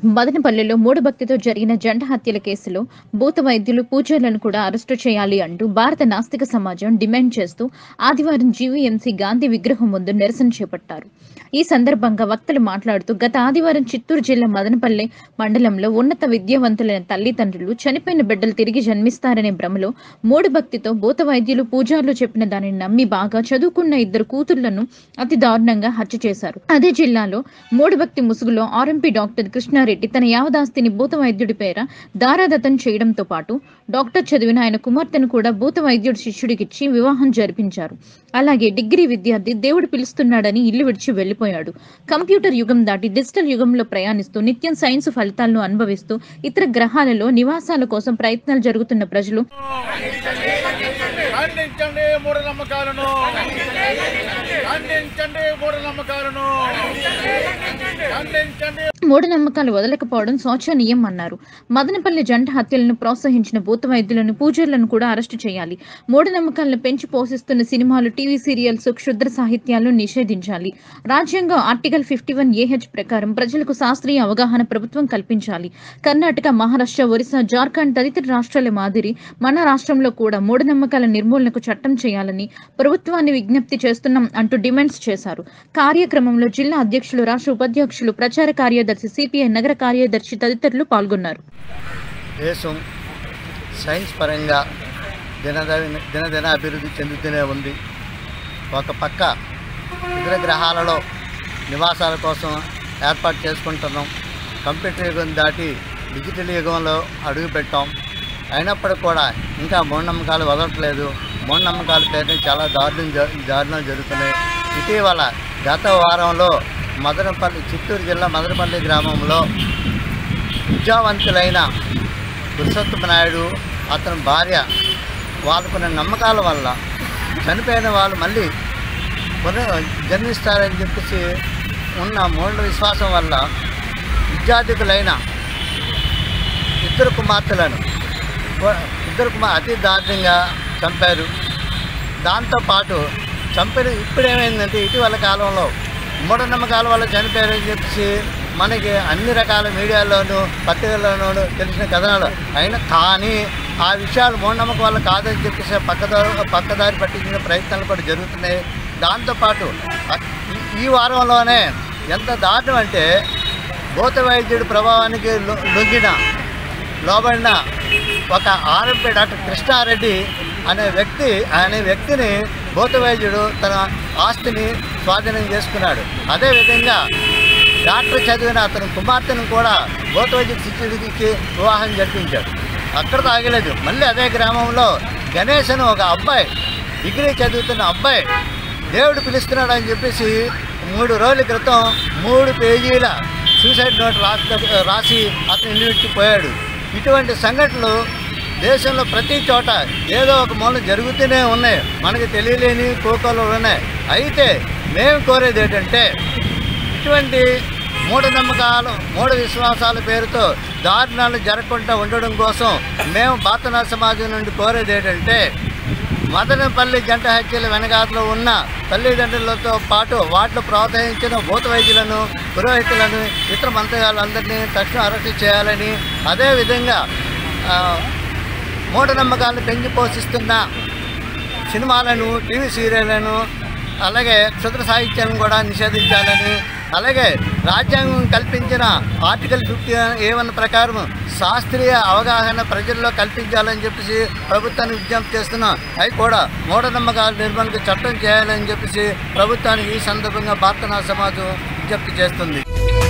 మదనపల్లిలో మూడు భక్తితో జరిగిన జంట హత్యల కేసులో భూత వైద్యులు పూజారులను కూడా అరెస్టు చేయాలి అంటూ భారత నాస్తిక సమాజం డిమాండ్ చేస్తూ ఆదివారం జీవీఎంసీ గాంధీ విగ్రహం ముందు నిరసన చేపట్టారు ఈ సందర్భంగా వక్తలు మాట్లాడుతూ గత ఆదివారం చిత్తూరు జిల్లా మదనపల్లె మండలంలో ఉన్నత విద్యావంతులైన తల్లిదండ్రులు చనిపోయిన బిడ్డలు తిరిగి జన్మిస్తారనే భ్రమలో మూడు భక్తితో భూత వైద్యులు పూజారులు చెప్పిన దానిని నమ్మి బాగా చదువుకున్న ఇద్దరు కూతుళ్లను అతి దారుణంగా హత్య చేశారు అదే జిల్లాలో మూడు భక్తి ముసుగులో ఆర్ఎంపీ డాక్టర్ కృష్ణారెడ్డి తన యావదాస్తిని భూత వైద్యుడి పేర దారాదత్తం చేయడంతో పాటు డాక్టర్ చదివిన ఆయన కుమార్తెను కూడా భూత వైద్యుడి శిష్యుడికిచ్చి వివాహం జరిపించారు అలాగే డిగ్రీ విద్యార్థి దేవుడు పిలుస్తున్నాడని ఇల్లు విడిచి వెళ్లిపోయాడు కంప్యూటర్ యుగం దాటి డిజిటల్ యుగంలో ప్రయాణిస్తూ నిత్యం సైన్స్ ఫలితాలను అనుభవిస్తూ ఇతర గ్రహాలలో నివాసాల కోసం ప్రయత్నాలు జరుగుతున్న ప్రజలు ఖండించండి మూఢనమ్మకాలను ఖండించండి మూఢనమ్మకాలను ఖండించండి మూఢనమ్మకాలు వదలకపోవడం శోచనీయం అన్నారు మదనపల్లి జంట హత్యలను ప్రోత్సహించిన భూత వైద్యులను పూజలను కూడా అరెస్టు చేయాలి మూఢనమ్మకాలను పెంచి పోషిస్తున్న సినిమాలు టీవీ సీరియల్స్ క్షుద్ర సాహిత్యాలను నిషేధించాలి రాజ్యాంగం ఆర్టికల్ ఫిఫ్టీ వన్ ఏహెచ్ ప్రకారం ప్రజలకు శాస్త్రీయ అవగాహన ప్రభుత్వం కల్పించాలి కర్ణాటక మహారాష్ట్ర ఒరిస్సా జార్ఖండ్ తదితర రాష్ట్రాల మాదిరి మన రాష్ట్రంలో కూడా మూఢనమ్మకాల నిర్మూలనకు చట్టం చేయాలని ప్రభుత్వాన్ని విజ్ఞప్తి చేస్తున్నాం అంటూ డిమాండ్స్ చేశారు కార్యక్రమంలో జిల్లా అధ్యక్షులు రాష్ట్ర ఉపాధ్యక్షులు ప్రచార కార్యదర్శి సిపిఐ నగర కార్యదర్శి తదితరులు పాల్గొన్నారు దేశం సైన్స్ పరంగా దినదిన దినదిన అభివృద్ధి చెందుతూనే ఉంది ఒక పక్క ఇతర గ్రహాలలో నివాసాల కోసం ఏర్పాటు చేసుకుంటున్నాం కంప్యూటర్ యుగం దాటి డిజిటల్ యుగంలో అడుగు పెట్టాం అయినప్పటికీ కూడా ఇంకా మూఢనమ్మకాలు వదలట్లేదు మూఢనమ్మకాల పేరుని చాలా దారుణం జ- దారుణం జరుగుతున్నాయి ఇటీవల గత వారంలో మదనపల్లి చిత్తూరు జిల్లా మదనపల్లి గ్రామంలో విద్యావంతులైన పురుషోత్తమ నాయుడు అతని భార్య వాళ్ళకున్న నమ్మకాల వల్ల చనిపోయిన వాళ్ళు మళ్ళీ పునః జన్మిస్తారని చెప్పేసి ఉన్న మూఢ విశ్వాసం వల్ల విద్యార్థికులైన ఇద్దరు కుమార్తెలను వ- ఇద్దరు కుమార్ అతి దారుణంగా చంపారు దాంతోపాటు చంపిన ఇప్పుడు ఏమైందంటే ఇటీవల కాలంలో మూఢనమ్మకాల వల్ల చనిపోయారని చెప్పేసి మనకి అన్ని రకాల మీడియాల్లోనూ పత్రికల్లోనూ తెలిసిన కథనాలు అయినా కానీ ఆ విషయాలు మూఢనమ్మకం వల్ల కాదని చెప్పేసి పక్కదారి పక్కదారి పట్టించిన ప్రయత్నాలు కూడా జరుగుతున్నాయి దాంతోపాటు అ- ఈ- ఈ వారంలోనే ఎంత దారుణం అంటే భూత వైద్యుడి ప్రభావానికి లొ- లొంగిన లోబడిన ఒక ఆర్ఎంపీ డాక్టర్ కృష్ణారెడ్డి అనే వ్యక్తి అనే వ్యక్తిని భూత వైద్యుడు తన ఆస్తిని స్వాధీనం చేసుకున్నాడు అదేవిధంగా డాక్టర్ చదివిన అతని కుమార్తెను కూడా భూత వైద్యుడి శిష్యుడికి వివాహం జరిపించాడు అక్కడ తాగలేదు మళ్ళీ అదే గ్రామంలో గణేష్ అని ఒక అబ్బాయి డిగ్రీ చదువుతున్న అబ్బాయి దేవుడు పిలుస్తున్నాడు అని చెప్పేసి మూడు రోజుల క్రితం మూడు పేజీల సూసైడ్ నోట్ రాసి రాసి అతను ఇల్లు విడిచిపోయాడు ఇటువంటి సంఘటనలు దేశంలో ప్రతి చోట ఏదో ఒక మూల జరుగుతూనే ఉన్నాయి మనకి తెలియలేని కోకోలు ఉన్నాయి అయితే మేము కోరేది ఏంటంటే ఇటువంటి మూఢనమ్మకాలు మూఢ విశ్వాసాల పేరుతో దారుణాలు జరగకుండా ఉండడం కోసం మేము బాతనా సమాజం నుండి కోరేది ఏంటంటే మదనపల్లి జంట హత్యల వెనకాతలో ఉన్న తల్లిదండ్రులతో పాటు వాటిలో ప్రోత్సహించిన భూత వైద్యులను పురోహితులను ఇతర మంత్రిగాలందరినీ తక్షణం అరెస్ట్ చేయాలని అదేవిధంగా ఆ, మూఢనమ్మకాలను పెంచి పోషిస్తున్న సినిమాలను టీవీ సీరియళ్లను అలాగే క్షుద్ర సాహిత్యాలను కూడా నిషేధించాలని అలాగే రాజ్యాంగం కల్పించిన ఆర్టికల్ ఫిఫ్టీ ఏ వన్ ప్రకారం శాస్త్రీయ అవగాహన ప్రజల్లో కల్పించాలని చెప్పేసి ప్రభుత్వాన్ని విజ్ఞప్తి చేస్తున్నాం అవి కూడా మూఢనమ్మకాల నిర్మాణకు చట్టం చేయాలని చెప్పేసి ప్రభుత్వానికి ఈ సందర్భంగా భారత సమాజం విజ్ఞప్తి చేస్తుంది